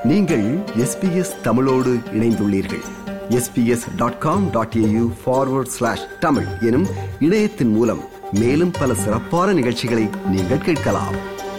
நீங்கள் எஸ்பிஎஸ் தமிழோடு இணைந்துள்ளீர்கள் SBS dot com dot AU forward slash Tamil எனும் இணையத்தின் மூலம் மேலும் பல சிறப்பான நிகழ்ச்சிகளை நீங்கள் கேட்கலாம்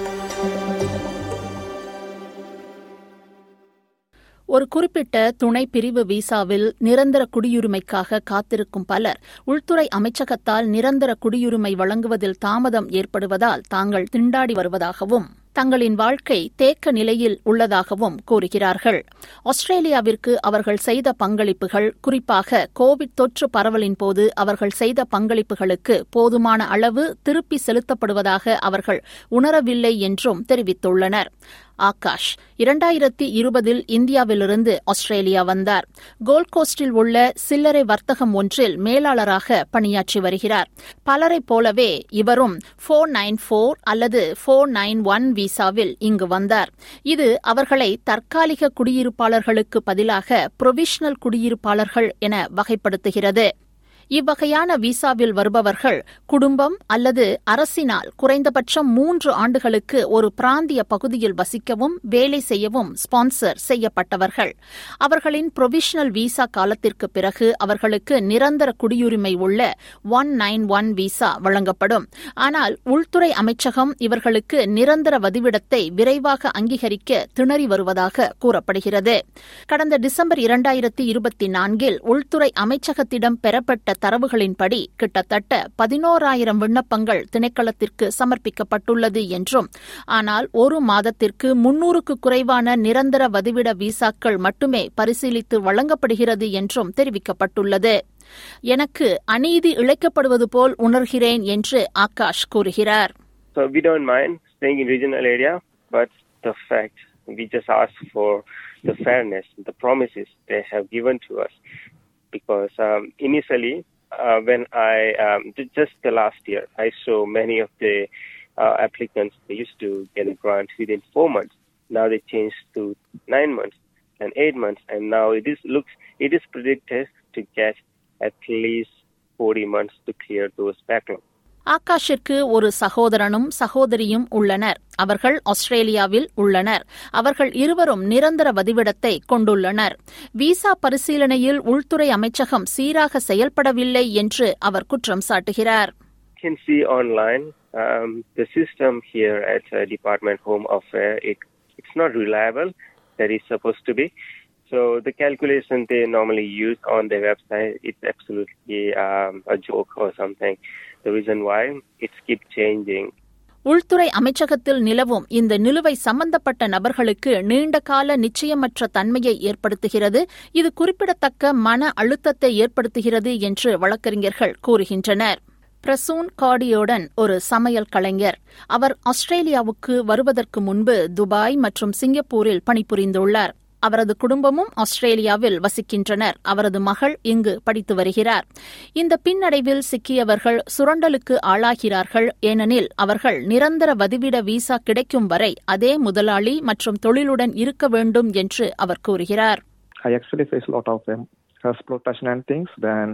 ஒரு குறிப்பிட்ட துணை பிரிவு விசாவில் நிரந்தர குடியுரிமைக்காக காத்திருக்கும் பலர் உள்துறை அமைச்சகத்தால் நிரந்தர குடியுரிமை வழங்குவதில் தாமதம் ஏற்படுவதால் தாங்கள் திண்டாடி வருவதாகவும் தங்களின் வாழ்க்கை தேக்க நிலையில் உள்ளதாகவும் கூறுகிறார்கள் ஆஸ்திரேலியாவிற்கு அவர்கள் செய்த பங்களிப்புகள் குறிப்பாக கோவிட் தொற்று பரவலின் போது அவர்கள் செய்த பங்களிப்புகளுக்கு போதுமான அளவு திருப்பி செலுத்தப்படுவதாக அவர்கள் உணரவில்லை என்றும் தெரிவித்துள்ளனர் ஆகாஷ் இரண்டாயிரத்தி இருபதில் இந்தியாவிலிருந்து ஆஸ்திரேலியா வந்தார் கோல்ட் கோஸ்டில் உள்ள சில்லறை வர்த்தகம் ஒன்றில் மேலாளராக பணியாற்றி வருகிறார் பலரைப் போலவே இவரும் ஃபோர் நைன் ஃபோர் அல்லது ஃபோர் நைன் ஒன் விசாவில் இங்கு வந்தார் இது அவர்களை தற்காலிக குடியிருப்பாளர்களுக்கு பதிலாக புரொவிஷனல் குடியிருப்பாளர்கள் என வகைப்படுத்துகிறது இவ்வகையான விசாவில் வருபவர்கள் குடும்பம் அல்லது அரசினால் குறைந்தபட்சம் மூன்று ஆண்டுகளுக்கு ஒரு பிராந்திய பகுதியில் வசிக்கவும் வேலை செய்யவும் ஸ்பான்சர் செய்யப்பட்டவர்கள் அவர்களின் புரொவிஷனல் விசா காலத்திற்கு பிறகு அவர்களுக்கு நிரந்தர குடியுரிமை உள்ள ஒன் நைன் ஒன் விசா வழங்கப்படும் ஆனால் உள்துறை அமைச்சகம் இவர்களுக்கு நிரந்தர வதிவிடத்தை விரைவாக அங்கீகரிக்க திணறி வருவதாக கூறப்படுகிறது கடந்த டிசம்பர் இரண்டாயிரத்தி இருபத்தி நான்கில் உள்துறை அமைச்சகத்திடம் பெறப்பட்ட தரவுகளின்படி கிட்டத்தட்ட பதினோராயிரம் விண்ணப்பங்கள் திணைக்களத்திற்கு சமர்ப்பிக்கப்பட்டுள்ளது என்றும் ஆனால் ஒரு மாதத்திற்கு முன்னூறுக்கு குறைவான நிரந்தர வதிவிட விசாக்கள் மட்டுமே பரிசீலித்து வழங்கப்படுகிறது என்றும் தெரிவிக்கப்பட்டுள்ளது எனக்கு அநீதி இழைக்கப்படுவது போல் உணர்கிறேன் என்று ஆகாஷ் கூறுகிறார் So we don't mind staying in regional area, but the fact we just ask for the fairness, the promises they have given to us. Because um, initially, uh, when I um, ju- just the last year, I saw many of the uh, applicants they used to get a grant within four months. Now they changed to nine months and eight months, and now it is looks it is predicted to get at least 40 months to clear those backlogs. ஆகாஷிற்கு ஒரு சகோதரனும் சகோதரியும் உள்ளனர் அவர்கள் ஆஸ்திரேலியாவில் உள்ளனர் அவர்கள் இருவரும் நிரந்தர வதிவிடத்தை கொண்டுள்ளனர் விசா பரிசீலனையில் உள்துறை அமைச்சகம் சீராக செயல்படவில்லை என்று அவர் குற்றம் சாட்டுகிறார் You can see online um, the system here at uh, Department Home Affairs. It, it's not reliable. That is supposed to be. So the calculation they normally use on their website, it's absolutely um, a joke or something. The reason why it's keep changing. உள்துறை அமைச்சகத்தில் நிலவும் இந்த நிலுவை சம்பந்தப்பட்ட நபர்களுக்கு நீண்டகால நிச்சயமற்ற தன்மையை ஏற்படுத்துகிறது இது குறிப்பிடத்தக்க மன அழுத்தத்தை ஏற்படுத்துகிறது என்று வழக்கறிஞர்கள் கூறுகின்றனர் பிரசூன் காடியோடன் ஒரு சமையல் கலைஞர் அவர் ஆஸ்திரேலியாவுக்கு வருவதற்கு முன்பு துபாய் மற்றும் சிங்கப்பூரில் பணிபுரிந்துள்ளார் அவரது குடும்பமும் ஆஸ்திரேலியாவில் வசிக்கின்றனர் அவரது மகள் இங்கு படித்து வருகிறார் இந்த பின்னடைவில் சிக்கியவர்கள் சுரண்டலுக்கு ஆளாகிறார்கள் ஏனெனில் அவர்கள் நிரந்தர வதிவிட விசா கிடைக்கும் வரை அதே முதலாளி மற்றும் தொழிலுடன் இருக்க வேண்டும் என்று அவர் கூறுகிறார் I actually face a lot of um, exploitation and things. Then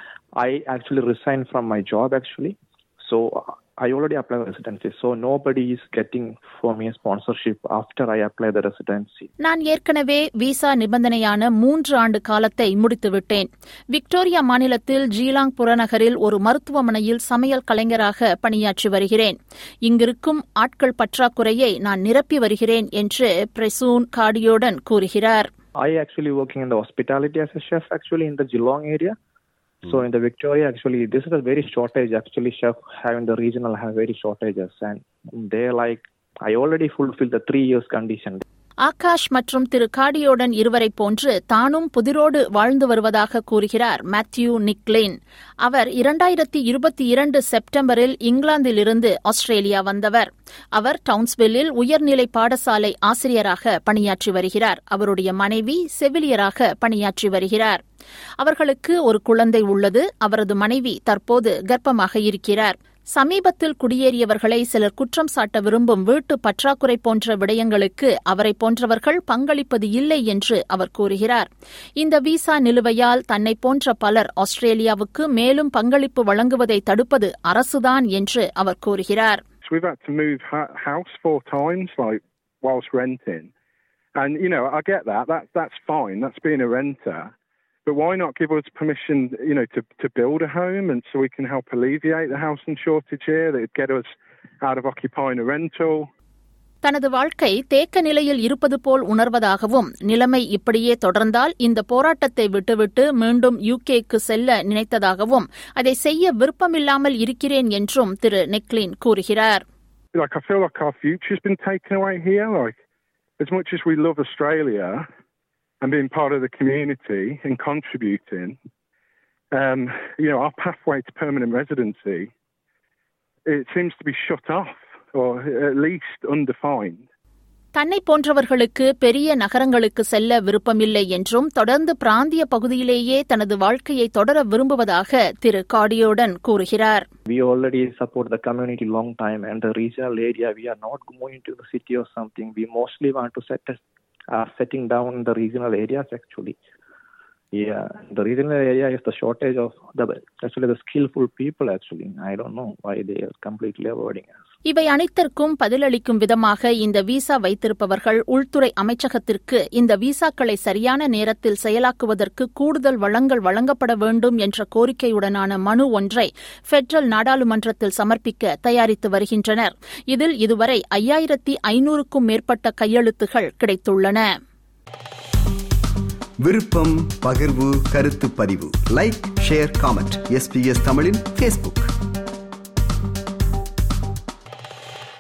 I actually resigned from my job actually. So I already applied residency. So nobody is getting for me a sponsorship after I apply the residency. நான் ஏற்கனவே visa நிபந்தனையான மூன்று ஆண்டு காலத்தை முடித்துவிட்டேன் Victoria மாநிலத்தில் ஜீலாங் புறநகரில் ஒரு மருத்துவமனையில் சமையல் கலைஞராக பணியாற்றி வருகிறேன் இங்கிருக்கும் ஆட்கள் பற்றாக்குறையை நான் நிரப்பி வருகிறேன் என்று பிரசூன் காடியோடன் கூறுகிறார் I actually working in the hospitality as a chef actually in the Geelong area. So in the Victoria, actually, this is a very shortage. Actually, chef having the regional have very shortages, and they're like, I already fulfilled the three years condition. Akash மற்றும் திரு காடியோடன் இருவரைப் போன்று தானும் புதிரோடு வாழ்ந்து வருவதாக கூறுகிறார் Matthew நிக்லேன் அவர் இரண்டாயிரத்தி இருபத்தி இரண்டு செப்டம்பரில் இங்கிலாந்திலிருந்து ஆஸ்திரேலியா வந்தவர் அவர் டவுன்ஸ்வில்லில் உயர்நிலை பாடசாலை ஆசிரியராக பணியாற்றி வருகிறார் அவருடைய மனைவி செவிலியராக பணியாற்றி வருகிறார் அவர்களுக்கு ஒரு குழந்தை உள்ளது அவரது மனைவி தற்போது கர்ப்பமாக இருக்கிறார் சமீபத்தில் குடியேறியவர்களை சிலர் குற்றம் சாட்ட விரும்பும் வீட்டு பற்றாக்குறை போன்ற விடயங்களுக்கு அவரை போன்றவர்கள் பங்களிப்பது இல்லை என்று அவர் கூறுகிறார் இந்த விசா நிலுவையால் தன்னை போன்ற பலர் ஆஸ்திரேலியாவுக்கு மேலும் பங்களிப்பு வழங்குவதை தடுப்பது அரசுதான் என்று அவர் கூறுகிறார் So we've had to move ha- house four times, like whilst renting, And you know, I get that. That that's fine. That's being a renter. But why not give us permission, you know, to, to build a home and so we can help alleviate the housing shortage here, that would get us out of occupying a rental. தனது வாழ்க்கை தேக்க நிலையில் இருப்பது போல் உணர்வதாகவும் நிலைமை இப்படியே தொடர்ந்தால் இந்த போராட்டத்தை விட்டுவிட்டு மீண்டும் யுகேக்கு செல்ல நினைத்ததாகவும் அதை செய்ய விருப்பமில்லாமல் இருக்கிறேன் என்றும் திரு நெக்லின் கூறுகிறார் Like I feel like our future's been taken away here. Like as much as we love Australia and being part of the community and contributing, um, you know, our pathway to permanent residency it seems to be shut off or at least undefined. தன்னை போன்றவர்களுக்கு பெரிய நகரங்களுக்கு செல்ல விருப்பமில்லை என்றும் தொடர்ந்து பிராந்திய பகுதியிலேயே தனது வாழ்க்கையை தொடர விரும்புவதாக திரு காடியோடன் கூறுகிறார் We already support the community long time and the regional area. We are not going to the city or something. We mostly want to set uh, setting down the regional areas actually. Yeah, the regional area is the shortage of the actually the skillful people. Actually, I don't know why they are completely avoiding us. இவை அனைத்திற்கும் பதிலளிக்கும் விதமாக இந்த visa வைத்திருப்பவர்கள் உள்துறை அமைச்சகத்திற்கு இந்த விசாக்களை சரியான நேரத்தில் செயலாக்குவதற்கு கூடுதல் வளங்கள் வழங்கப்பட வேண்டும் என்ற கோரிக்கையுடனான மனு ஒன்றை பெட்ரல் நாடாளுமன்றத்தில் சமர்ப்பிக்க தயாரித்து வருகின்றனர் இதில் இதுவரை ஐயாயிரத்தி ஐநூறுக்கும் மேற்பட்ட கையெழுத்துகள் கிடைத்துள்ளன விருப்பம் பகிர்வு கருத்து பதிவு லைக் ஷேர் காமெண்ட் எஸ்பிஎஸ் தமிழின் ஃபேஸ்புக்